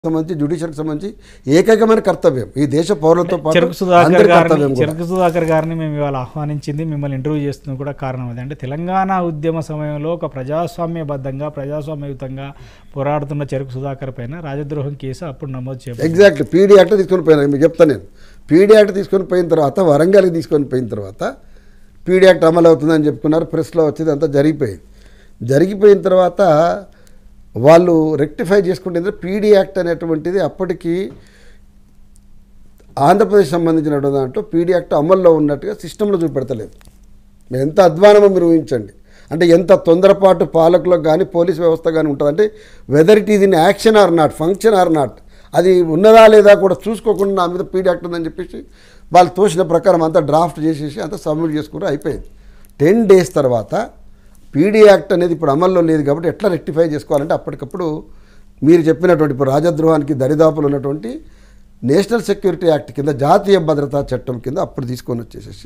సంబంధించి జ్యుడిషియల్కి సంబంధించి ఏకైకమైన కర్తవ్యం ఈ దేశ పౌరులతో పాటు చెరుకు సుధాకర్ అందరి గారిని కర్తవ్యం కూడా. చెరుకు సుధాకర్ గారిని మేము ఇవాళ ఆహ్వానించింది మిమ్మల్ని ఇంటర్వ్యూ చేస్తుంది కూడా కారణం అది అంటే తెలంగాణ ఉద్యమ సమయంలో ఒక ప్రజాస్వామ్యబద్ధంగా ప్రజాస్వామ్యయుతంగా పోరాడుతున్న చెరుకు సుధాకర్ పైన రాజద్రోహం కేసు అప్పుడు నమోదు చేయబడింది ఎగ్జాక్ట్లీ పీడీ యాక్ట్ తీసుకొని పోయినా మీకు చెప్తాను నేను పీడీ యాక్ట్ తీసుకొని పోయిన తర్వాత వరంగల్కి తీసుకొని పోయిన తర్వాత పీడీ యాక్ట్ అమలు అవుతుందని చెప్పుకున్నారు ప్రెస్లో వచ్చేది అంతా జరిగిపోయింది జరిగిపోయిన తర్వాత వాళ్ళు రెక్టిఫై చేసుకుంటే పీడీ యాక్ట్ అనేటువంటిది అప్పటికి ఆంధ్రప్రదేశ్ సంబంధించినటువంటి దాంట్లో పీడీ యాక్ట్ అమల్లో ఉన్నట్టుగా సిస్టంలో చూపెడతలేదు మీరు ఎంత అధ్వానమో మీరు ఊహించండి అంటే ఎంత తొందరపాటు పాలకులకు కానీ పోలీస్ వ్యవస్థ కానీ ఉంటుంది అంటే whether it is in action or not function or not అది ఉన్నదా లేదా కూడా చూసుకోకుండా నా మీద పీడీ యాక్ట్ ఉందని చెప్పేసి వాళ్ళు తోసిన ప్రకారం అంతా డ్రాఫ్ట్ చేసేసి అంతా సబ్మిట్ చేసుకుని అయిపోయింది టెన్ డేస్ తర్వాత పీడీ యాక్ట్ అనేది ఇప్పుడు అమల్లో లేదు కాబట్టి ఎట్లా రెక్టిఫై చేసుకోవాలంటే అప్పటికప్పుడు మీరు చెప్పినటువంటి ఇప్పుడు రాజద్రోహానికి దరిదాపులు ఉన్నటువంటి నేషనల్ సెక్యూరిటీ యాక్ట్ కింద జాతీయ భద్రతా చట్టం కింద అప్పుడు తీసుకొని వచ్చేసేసి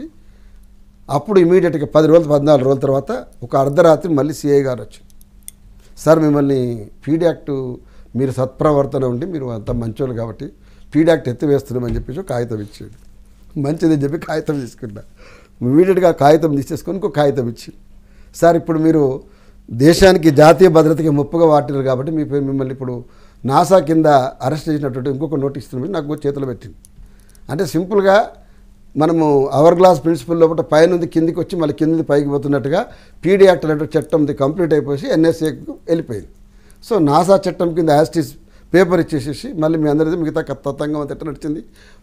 అప్పుడు ఇమీడియట్గా పది రోజులు పద్నాలుగు రోజుల తర్వాత ఒక అర్ధరాత్రి మళ్ళీ సిఐ గారు వచ్చింది సార్ మిమ్మల్ని పీడీ యాక్ట్ మీరు సత్ప్రవర్తన ఉండి మీరు అంత మంచోళ్ళు కాబట్టి పీడీ యాక్ట్ ఎత్తివేస్తున్నామని చెప్పేసి ఒక కాగితం ఇచ్చాడు మంచిదని చెప్పి కాగితం తీసుకున్నా ఇమీడియట్గా ఆ కాగితం తీసేసుకొని ఇంకో కాగితం ఇచ్చి సార్ ఇప్పుడు మీరు దేశానికి జాతీయ భద్రతకి ముప్పుగా వాటినారు కాబట్టి మీ పేరు మిమ్మల్ని ఇప్పుడు నాసా కింద అరెస్ట్ చేసినటువంటి ఇంకొక నోటీస్ ఇస్తున్నామని నాకు చేతిలో పెట్టింది అంటే సింపుల్గా మనము అవర్ గ్లాస్ ప్రిన్సిపల్ లోపల పైనుంది కిందికి వచ్చి మళ్ళీ కింది పైకి పోతున్నట్టుగా పీడీ యాక్ట్ అనేటువంటి చట్టంది కంప్లీట్ అయిపోయి ఎన్ఎస్ఏకు వెళ్ళిపోయింది సో నాసా చట్టం కింద యాస్టిస్ పేపర్ ఇచ్చేసేసి మళ్ళీ మీ అందరిది మిగతా తత్వంగా అంత ఎట్లా నడిచింది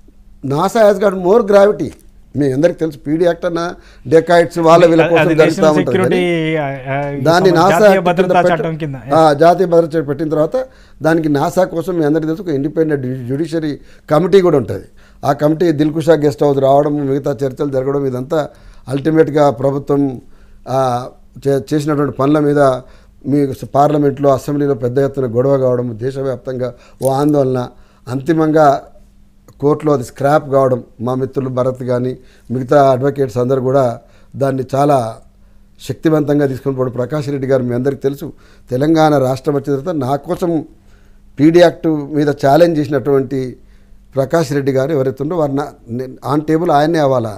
NASA has got more gravity మీ అందరికి తెలుసు పీడీ యాక్ట్ అన్న డెకాయిట్స్ వాళ్ళ వీళ్ళ కోసం అది జరుగుతూ నేషనల్ ఉంటుంది సెక్యూరిటీ కానీ దాన్ని నాసా జాతీయ యాక్ట్ భద్రతా కింద చట్టం పెట్ట- కింద ఆ, జాతీయ భద్రత చట్టం పెట్టిన తర్వాత దానికి నాసా కోసం మీ అందరికీ తెలుసు ఒక ఇండిపెండెంట్ జ్యుడిషియరీ కమిటీ కూడా ఉంటుంది ఆ కమిటీ దిల్కుషా గెస్ట్ హౌస్ రావడం మిగతా చర్చలు జరగడం ఇదంతా అల్టిమేట్గా ప్రభుత్వం ఆ, చే- చేసినటువంటి పనుల మీద మీ పార్లమెంట్లో అసెంబ్లీలో పెద్ద ఎత్తున గొడవ కావడం దేశవ్యాప్తంగా ఓ ఆందోళన అంతిమంగా కోర్టులో అది స్క్రాప్ కావడం మా మిత్రులు భరత్ కానీ మిగతా అడ్వకేట్స్ అందరు కూడా దాన్ని చాలా శక్తివంతంగా తీసుకొని పోవడం ప్రకాష్ రెడ్డి గారు మీ అందరికీ తెలుసు తెలంగాణ రాష్ట్రం వచ్చిన తర్వాత నా కోసం పీడీ యాక్ట్ మీద ఛాలెంజ్ చేసినటువంటి ప్రకాష్ రెడ్డి గారు ఎవరైతే ఉందో వారు నా నేను ఆన్ టేబుల్ ఆయనే అవ్వాలా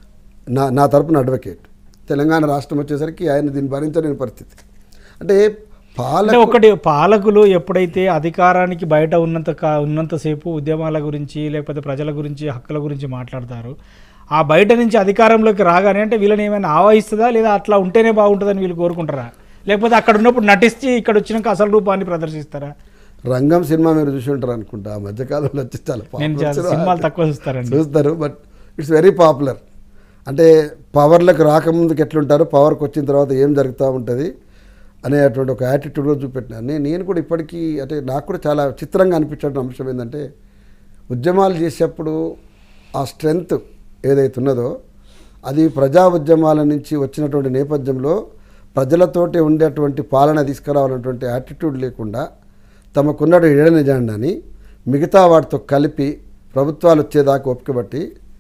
నా నా తరపున అడ్వకేట్ తెలంగాణ రాష్ట్రం వచ్చేసరికి ఆయన దీన్ని భరించలేని పరిస్థితి అంటే అంటే పాలక ఒకటి పాలకులు ఎప్పుడైతే అధికారానికి బయట ఉన్నంత కా- ఉన్నంతసేపు ఉద్యమాల గురించి లేకపోతే ప్రజల గురించి హక్కుల గురించి మాట్లాడతారు ఆ బయట నుంచి అధికారంలోకి రాగానే అంటే వీళ్ళని ఏమైనా ఆవాహిస్తుందా లేదా అట్లా ఉంటేనే బాగుంటుందని వీళ్ళు కోరుకుంటారా లేకపోతే అక్కడ ఉన్నప్పుడు నటించి ఇక్కడ వచ్చినాక అసలు రూపాన్ని ప్రదర్శిస్తారా రంగం సినిమా మీరు చూసి ఉంటారు అనుకుంటా ఆ మధ్యకాలంలో వచ్చి చాలా నేను popular చాలా సినిమా. సినిమాలు తక్కువ చూస్తారండి చూస్తారు బట్ ఇట్స్ వెరీ పాపులర్ అంటే పవర్లకు రాకముందుకు ఎట్లుంటారు పవర్కి వచ్చిన తర్వాత ఏం జరుగుతూ ఉంటుంది అనేటువంటి ఒక యాటిట్యూడ్ కూడా చూపెట్టినా నేను నేను కూడా ఇప్పటికీ అంటే నాకు కూడా చాలా చిత్రంగా అనిపించిన అంశం ఏంటంటే ఉద్యమాలు చేసేప్పుడు ఆ స్ట్రెంగ్త్ ఏదైతే ఉన్నదో అది ప్రజా ఉద్యమాల నుంచి వచ్చినటువంటి నేపథ్యంలో ప్రజలతోటి ఉండేటువంటి పాలన తీసుకురావాలన్నటువంటి యాటిట్యూడ్ లేకుండా తమకున్న ఎడని జెండాని మిగతా వాటితో కలిపి ప్రభుత్వాలు వచ్చేదాకా ఒప్పుకబట్టి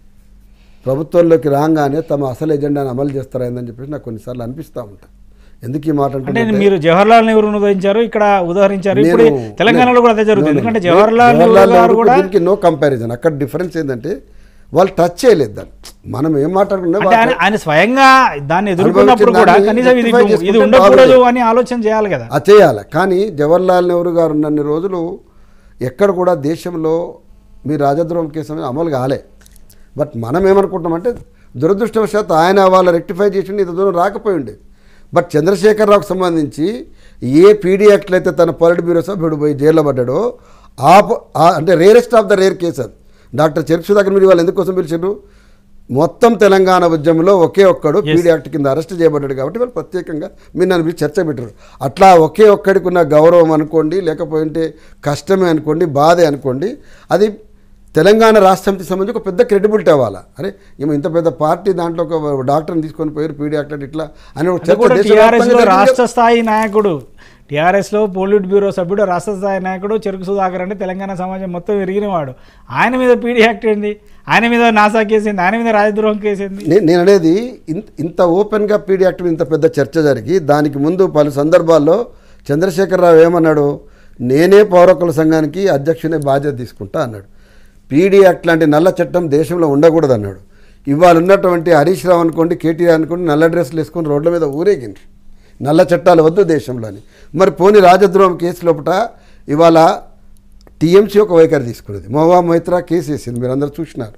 ప్రభుత్వంలోకి రాగానే తమ అసలు ఎజెండాను అమలు చేస్తారైందని చెప్పేసి నాకు కొన్నిసార్లు అనిపిస్తూ ఉంటాయి ఎందుకు ఈ మాట అంటే అంటున్నానంటే- మీరు జవహర్లాల్ నెహ్రూ ఉదయించారు ఇక్కడ ఉదహరించారు ఇప్పుడు నేను- తెలంగాణలో కూడా అదే జరుగుతుంది నేను- ఎందుకంటే నేను- జవహర్లాల్ నెహ్రూ గారు నెహ్రూ కూడా దీనికి నో కంపారిజన్ అక్కడ డిఫరెన్స్ ఏంటంటే వాళ్ళు టచ్ చేయలేదు దాన్ని మనం ఏం మాట్లాడుకున్నా అంటే ఆయన ఆయన స్వయంగా దాన్ని ఎదుర్కొన్నప్పుడు అనుభవించిన కూడా దాన్ని కనీసం ఇది rectify ఇది చేసుకుంటే ఉండకూడదు బాగుండేది. అని ఆలోచన చేయాలి కదా అది చేయాలి కానీ జవహర్లాల్ నెహ్రూ గారు ఉన్నన్ని రోజులు ఎక్కడ కూడా దేశంలో మీ రాజద్రోహం కేసు అనేది అమలు కాలే బట్ మనం ఏమనుకుంటున్నామంటే దురదృష్టవశాత్తు ఆయన వాళ్ళ రెక్టిఫై చేసి ఇంత దూరం రాకపోయి ఉండే బట్ చంద్రశేఖరరావుకు సంబంధించి ఏ పీడీ యాక్ట్లు అయితే తన పొలిట్ బ్యూరో సభ్యుడు పోయి జైల్లో పడ్డాడో ఆ ప- ఆ- అంటే rarest of the rare case అది డాక్టర్ చెరుకు సుధాకర్ మీరు వాళ్ళు ఎందుకోసం పిలిచారు మొత్తం తెలంగాణ ఉద్యమంలో ఒకే ఒక్కడు పీడీ యాక్ట్ కింద అరెస్ట్ చేయబడ్డాడు కాబట్టి వాళ్ళు ప్రత్యేకంగా మీరు నన్ను పిలిచి చర్చ పెట్టారు అట్లా ఒకే ఒక్కడికి ఉన్న గౌరవం అనుకోండి లేకపోతే కష్టమే అనుకోండి బాధే అనుకోండి అది తెలంగాణ రాష్ట్రానికి సంబంధించి ఒక పెద్ద క్రెడిబిలిటీ అవ్వాలా అరే ఈమె ఇంత పెద్ద పార్టీ దాంట్లో ఒక డాక్టర్ని తీసుకొని పోయారు పీడీ యాక్ట్ అంటే ఇట్లా అని ఒక అది చర్చ కూడా టీఆర్ఎస్ దేశవ్యాప్తంగా లో జరిగింది. రాష్ట్ర స్థాయి నాయకుడు టీఆర్ఎస్ లో పోలిట్ బ్యూరో సభ్యుడు రాష్ట్ర స్థాయి నాయకుడు చెరుకు సుధాకర్ అంటే తెలంగాణ సమాజం మొత్తం ఎరిగినవాడు ఆయన మీద పీడీ యాక్ట్ ఏంది ఆయన మీద నాసా కేసు ఏంది ఆయన మీద రాజద్రోహం కేసు ఏంది నే- నేను అనేది ఇంత ఇంత ఓపెన్గా పీడీ యాక్ట్ మీద ఇంత పెద్ద చర్చ జరిగి దానికి ముందు పలు సందర్భాల్లో చంద్రశేఖరరావు ఏమన్నాడు నేనే పౌర హక్కుల సంఘానికి అధ్యక్షునే బాధ్యత తీసుకుంటా అన్నాడు పీడీ యాక్ట్ లాంటి నల్ల చట్టం దేశంలో ఉండకూడదు అన్నాడు ఇవాళ ఉన్నటువంటి హరీష్ రావు అనుకోండి కేటీఆర్ అనుకోండి నల్ల డ్రెస్సులు వేసుకొని రోడ్ల మీద ఊరేగిండ్రు నల్ల చట్టాలు వద్దు దేశంలోని మరి పోని రాజద్రోహం కేసు లోపల ఇవాళ టీఎంసీ ఒక వైఖరి తీసుకున్నది మోవా మైత్రా కేసు వేసింది మీరు అందరూ చూసినారు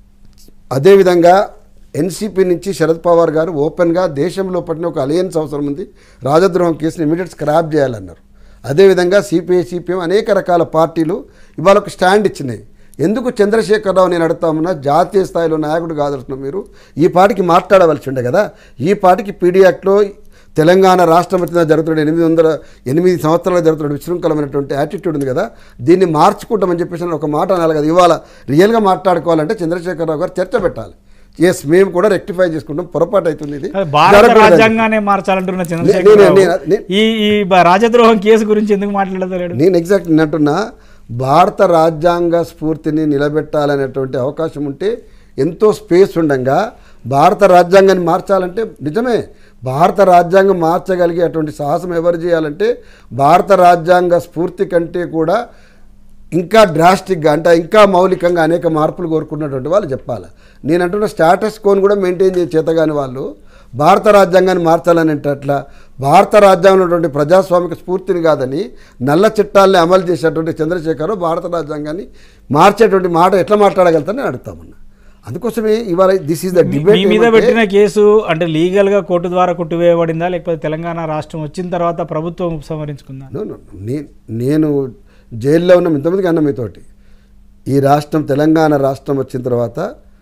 అదేవిధంగా ఎన్సీపీ నుంచి శరద్ పవార్ గారు ఓపెన్గా దేశంలో పట్టిన ఒక అలయన్స్ అవసరం ఉంది రాజద్రోహం కేసుని ఇమీడియట్ స్క్రాప్ చేయాలన్నారు అదేవిధంగా సిపిఐ సిపిఎం అనేక రకాల పార్టీలు ఇవాళ ఒక స్టాండ్ ఇచ్చినాయి ఎందుకు చంద్రశేఖరరావు నేను అడుగుతామన్నా జాతీయ స్థాయిలో నాయకుడు కాదలుసిన మీరు ఈ పాటికి మాట్లాడవలసి ఉండే కదా ఈ పాటికి పీడీ యాక్ట్లో తెలంగాణ రాష్ట్రం వచ్చిన జరుగుతున్న ఎనిమిది వందల ఎనిమిది సంవత్సరాలు జరుగుతున్న విశృంఖలమైనటువంటి యాటిట్యూడ్ ఉంది కదా దీన్ని మార్చుకుంటామని చెప్పేసి నేను ఒక మాట అనాలి కదా ఇవాళ రియల్గా మాట్లాడుకోవాలంటే చంద్రశేఖరరావు గారు చర్చ పెట్టాలి ఎస్ మేము కూడా రెక్టిఫై చేసుకుంటాం పొరపాటు అవుతుంది ఇది అది భారత జరగకూడదు. రాజ్యాంగాన్ని మార్చాలంటున్న నేను- చంద్రశేఖర్ నేను- నేను- ఈ ఈ బ- రాజద్రోహం కేసు గురించి ఎందుకు మాట్లాడలేడు నేను ఎగ్జాక్ట్ అంటున్నా భారత రాజ్యాంగ స్ఫూర్తిని నిలబెట్టాలనేటువంటి అవకాశం ఉంటే ఎంతో స్పేస్ ఉండంగా భారత రాజ్యాంగాన్ని మార్చాలంటే నిజమే భారత రాజ్యాంగం మార్చగలిగే అటువంటి సాహసం ఎవరు చేయాలంటే భారత రాజ్యాంగ స్ఫూర్తి కంటే కూడా ఇంకా డ్రాస్టిక్గా అంటే ఇంకా మౌలికంగా అనేక మార్పులు కోరుకున్నటువంటి వాళ్ళు చెప్పాలి నేను అంటున్న స్టాటస్ కోన్ కూడా మెయింటైన్ చేసే చేతగాని వాళ్ళు భారత రాజ్యాంగాన్ని మార్చాలనేటట్ల భారత రాజ్యాంగంలో ఉన్నటువంటి ప్రజాస్వామిక స్ఫూర్తిని కాదని నల్ల చట్టాలని అమలు చేసేటువంటి చంద్రశేఖర్ భారత రాజ్యాంగాన్ని మార్చేటువంటి మాట ఎట్లా మాట్లాడగలుగుతారని అడుగుతామన్నా అందుకోసమే ఇవాళ దిస్ ఈస్ ద మీ డిబేట్ మీద పెట్టిన కేసు అంటే లీగల్ గా కోర్టు ద్వారా కొట్టివేయబడిందా లేకపోతే తెలంగాణ రాష్ట్రం వచ్చిన తర్వాత ప్రభుత్వం ఉపసంహరించుకుందా నో, నో, నో. నే- నేను జైల్లో ఉన్న ఇంతమందికి అన్న మీతోటి ఈ రాష్ట్రం తెలంగాణ రాష్ట్రం వచ్చిన తర్వాత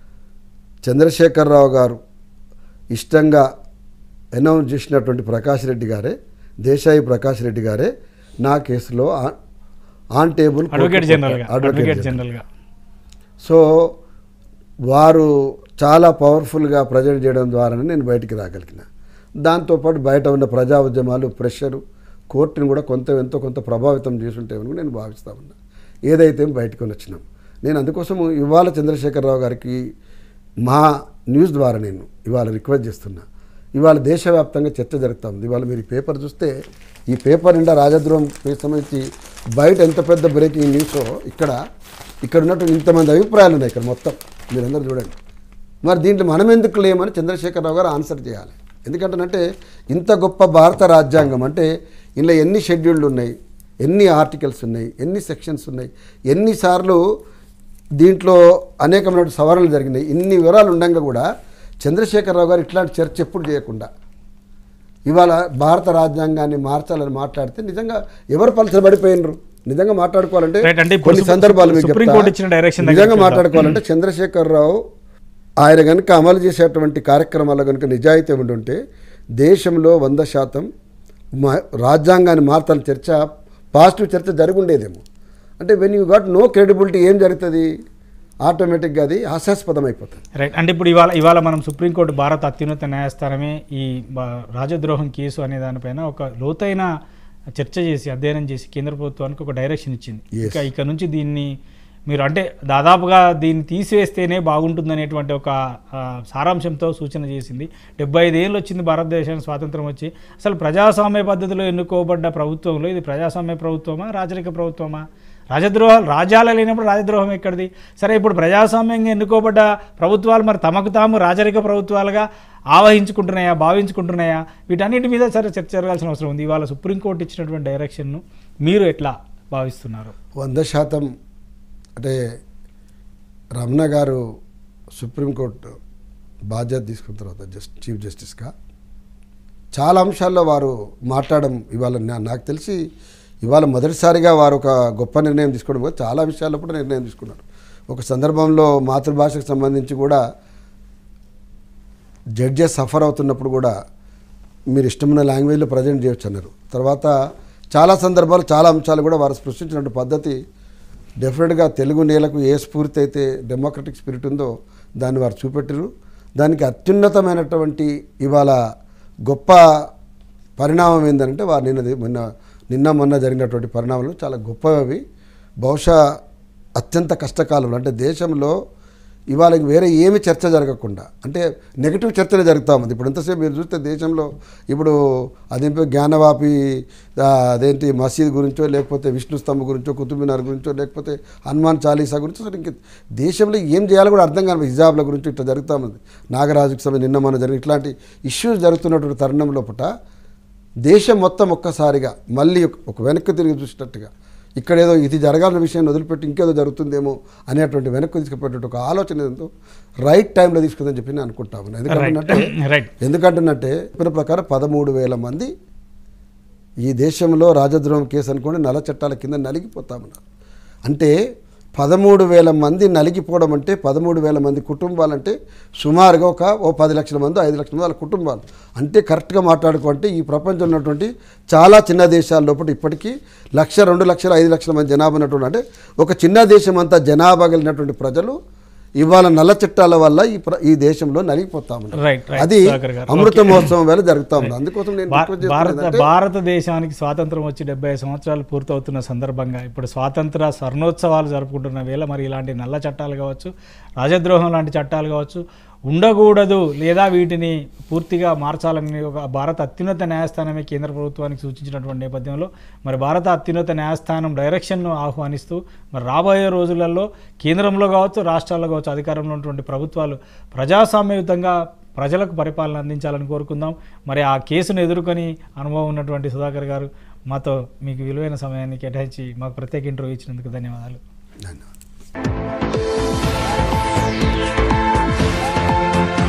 చంద్రశేఖరరావు గారు ఇష్టంగా అనౌన్స్ చేసినటువంటి ప్రకాష్ రెడ్డి గారే దేశాయి ప్రకాష్ రెడ్డి గారే నా కేసులో ఆ- ఆన్ టేబుల్ అడ్వకేట్ జనరల్ గా అడ్వకేట్ అడ్వకేట్ జనరల్. జనరల్ గా సో వారు చాలా పవర్ఫుల్గా ప్రజెంట్ చేయడం ద్వారానే నేను బయటికి రాగలిగిన దాంతోపాటు బయట ఉన్న ప్రజా ఉద్యమాలు ప్రెషరు కోర్టుని కూడా కొంత ఎంతో కొంత ప్రభావితం చేసుంటేమని కూడా నేను భావిస్తా ఉన్నా ఏదైతే బయటకు వచ్చినాం నేను అందుకోసం ఇవాళ చంద్రశేఖరరావు గారికి మా న్యూస్ ద్వారా నేను ఇవాళ రిక్వెస్ట్ చేస్తున్నా ఇవాళ దేశవ్యాప్తంగా చర్చ జరుగుతూ ఉంది ఇవాళ మీరు ఈ పేపర్ చూస్తే ఈ పేపర్ నిండా రాజద్రోహం కేసు సంబంధించి బయట ఎంత పెద్ద బ్రేకింగ్ న్యూసో ఇక్కడ ఇక్కడ ఉన్నట్టు ఇంతమంది అభిప్రాయాలు ఉన్నాయి ఇక్కడ మొత్తం మీరందరూ చూడండి మరి దీంట్లో మనం ఎందుకు లేమని చంద్రశేఖరరావు గారు ఆన్సర్ చేయాలి ఎందుకంటే ఇంత గొప్ప భారత రాజ్యాంగం అంటే ఇందులో ఎన్ని షెడ్యూళ్ళు ఉన్నాయి ఎన్ని ఆర్టికల్స్ ఉన్నాయి ఎన్ని సెక్షన్స్ ఉన్నాయి ఎన్నిసార్లు దీంట్లో అనేకమైన సవరణలు జరిగినాయి ఇన్ని వివరాలు ఉండగా కూడా చంద్రశేఖరరావు గారు ఇట్లాంటి చర్చ ఎప్పుడు చేయకుండా ఇవాళ భారత రాజ్యాంగాన్ని మార్చాలని మాట్లాడితే నిజంగా ఎవరు పలచబడిపోయినరు నిజంగా మాట్లాడుకోవాలంటే Right, అంటే ఇప్పుడు కొన్ని సుప్రీం- సందర్భాలు మీకు సుప్రీం చెప్తా. కోర్టు ఇచ్చిన direction దగ్గరికి నిజంగా వెళ్దాం. మాట్లాడుకోవాలంటే చంద్రశేఖరరావు ఆయన కనుక అమలు చేసేటువంటి కార్యక్రమాల్లో కనుక నిజాయితీ ఉండుంటే దేశంలో వంద శాతం మా- రాజ్యాంగాన్ని మార్చాలని చర్చ పాజిటివ్ చర్చ జరుగుండేదేమో అంటే when you got no credibility ఏం జరుగుతుంది ఆటోమేటిక్గా అది హాస్యాస్పదం అయిపోతుంది రైట్ అంటే ఇప్పుడు ఇవాళ ఇవాళ మనం సుప్రీంకోర్టు భారత అత్యున్నత న్యాయస్థానమే ఈ బ- రాజద్రోహం కేసు అనే దానిపైన ఒక లోతైన చర్చ చేసి అధ్యయనం చేసి కేంద్ర ప్రభుత్వానికి ఒక డైరెక్షన్ ఇచ్చింది Yes. ఇక ఇక నుంచి దీన్ని మీరు అంటే దాదాపుగా దీన్ని తీసివేస్తేనే బాగుంటుందనేటువంటి ఒక ఆ, సారాంశంతో సూచన చేసింది డెబ్బై ఐదేళ్ళు వచ్చింది భారతదేశానికి స్వాతంత్రం వచ్చి అసలు ప్రజాస్వామ్య పద్ధతిలో ఎన్నుకోబడ్డ ప్రభుత్వంలో ఇది ప్రజాస్వామ్య ప్రభుత్వమా రాజరిక ప్రభుత్వమా రాజద్రోహాలు రాజ్యాలు లేనప్పుడు రాజద్రోహం ఎక్కడిది సరే ఇప్పుడు ప్రజాస్వామ్యంగా ఎన్నుకోబడ్డ ప్రభుత్వాలు మరి తమకు తాము రాజరిక ప్రభుత్వాలుగా ఆవహించుకుంటున్నాయా భావించుకుంటున్నాయా వీటన్నిటి మీద సరే చర్చ జరగాల్సిన అవసరం ఉంది ఇవాళ సుప్రీంకోర్టు ఇచ్చినటువంటి డైరెక్షన్ను మీరు ఎట్లా భావిస్తున్నారు వంద శాతం అంటే రమణ గారు సుప్రీంకోర్టు బాధ్యత తీసుకున్న తర్వాత జస్ట్ చీఫ్ జస్టిస్గా చాలా అంశాల్లో వారు మాట్లాడడం ఇవాళ నా- నాకు తెలిసి ఇవాళ మొదటిసారిగా వారు ఒక గొప్ప నిర్ణయం తీసుకోవడం కాదు, చాలా విషయాల్లో కూడా నిర్ణయం తీసుకున్నారు ఒక సందర్భంలో మాతృభాషకు సంబంధించి కూడా జడ్జెస్ సఫర్ అవుతున్నప్పుడు కూడా మీరు ఇష్టమైన లాంగ్వేజ్లో ప్రజెంట్ చేయొచ్చు అన్నారు తర్వాత చాలా సందర్భాలు చాలా అంశాలు కూడా వారు సృష్టించిన పద్ధతి డెఫినెట్గా తెలుగు నేలకు ఏ స్ఫూర్తి అయితే డెమోక్రటిక్ స్పిరిట్ ఉందో దాన్ని వారు చూపెట్టరు దానికి అత్యున్నతమైనటువంటి ఇవాళ గొప్ప పరిణామం ఏంటంటే వారు నిన్నది మొన్న నిన్న మొన్న జరిగినటువంటి పరిణామాలు చాలా గొప్పవి బహుశా అత్యంత కష్టకాలంలో అంటే దేశంలో ఇవాళ ఇంక వేరే ఏమి చర్చ జరగకుండా అంటే నెగిటివ్ చర్చనే జరుగుతూ ఉంది ఇప్పుడు ఎంతసేపు మీరు చూస్తే దేశంలో ఇప్పుడు అదేంటో జ్ఞానవాపి ఆ, అదేంటి మసీద్ గురించో లేకపోతే విష్ణు స్తంభ గురించో కుతుబినార్ గురించో లేకపోతే హనుమాన్ చాలీసా గురించో అసలు ఇంక దేశంలో ఏం చేయాలో కూడా అర్థం కాని హిజాబ్ల గురించి ఇట్లా జరుగుతూ ఉంది నాగరాజుకి సంబంధించి నిన్న మన జరిగి ఇట్లాంటి ఇష్యూస్ జరుగుతున్నటువంటి తరుణం లోపల దేశం మొత్తం ఒక్కసారిగా మళ్ళీ ఒక- ఒక వెనక్కి తిరిగి చూసినట్టుగా ఇక్కడ ఏదో ఇది జరగాల్సిన విషయాన్ని వదిలిపెట్టి ఇంకేదో జరుగుతుందేమో అనేటువంటి వెనక్కి తీసుకుపోయేటువంటి ఒక ఆలోచన ఏదో రైట్ టైంలో తీసుకుందని చెప్పి నేను అనుకుంటా ఉన్నాను ఎందుకంటే రైట్ ఎందుకంటున్నట్టే చెప్పిన ప్రకారం పదమూడు వేల మంది ఈ దేశంలో రాజద్రోహం కేసు అనుకోండి నల్ల చట్టాల కింద నలిగిపోతామన్నారు అంటే పదమూడు వేల మంది నలిగిపోవడం అంటే పదమూడు వేల మంది కుటుంబాలంటే సుమారుగా ఒక ఓ పది లక్షల మంది ఐదు లక్షల మంది వాళ్ళ కుటుంబాలు అంటే కరెక్ట్గా మాట్లాడుకుంటే ఈ ప్రపంచంలో ఉన్నటువంటి చాలా చిన్న దేశాల లోపల ఇప్పటికీ లక్ష రెండు లక్షల ఐదు లక్షల మంది జనాభా ఉన్నటువంటి అంటే ఒక చిన్న దేశం అంతా జనాభా కలిగినటువంటి ప్రజలు ఇవాళ నల్ల చట్టాల వల్ల ఈ ప్ర- ఈ దేశంలో నలిగిపోతా ఉన్నారు రైట్ రైట్ అది సుధాకర్ గారు. అమృత మహోత్సవం వేళ జరుగుతా ఉంది అందుకోసం నేను భా- రిక్వెస్ట్ భారత చేస్తున్నది భారతదేశానికి స్వాతంత్రం వచ్చి డెబ్బై ఐదు సంవత్సరాలు పూర్తవుతున్న సందర్భంగా ఇప్పుడు స్వాతంత్ర స్వర్ణోత్సవాలు జరుపుకుంటున్న వేళ మరి ఇలాంటి నల్ల చట్టాలు కావచ్చు రాజద్రోహం లాంటి చట్టాలు కావచ్చు ఉండకూడదు లేదా వీటిని పూర్తిగా మార్చాలని ఒక భారత అత్యున్నత న్యాయస్థానమే కేంద్ర ప్రభుత్వానికి సూచించినటువంటి నేపథ్యంలో మరి భారత అత్యున్నత న్యాయస్థానం డైరెక్షన్ను ఆహ్వానిస్తూ మరి రాబోయే రోజులలో కేంద్రంలో కావచ్చు రాష్ట్రాల్లో కావచ్చు అధికారంలో ఉన్నటువంటి ప్రభుత్వాలు ప్రజాస్వామ్యయుతంగా ప్రజలకు పరిపాలన అందించాలని కోరుకుందాం మరి ఆ కేసును ఎదుర్కొని అనుభవం ఉన్నటువంటి సుధాకర్ గారు మాతో మీకు విలువైన సమయాన్ని కేటాయించి మాకు ప్రత్యేక ఇంటర్వ్యూ ఇచ్చినందుకు ధన్యవాదాలు ధన్యవాదాలు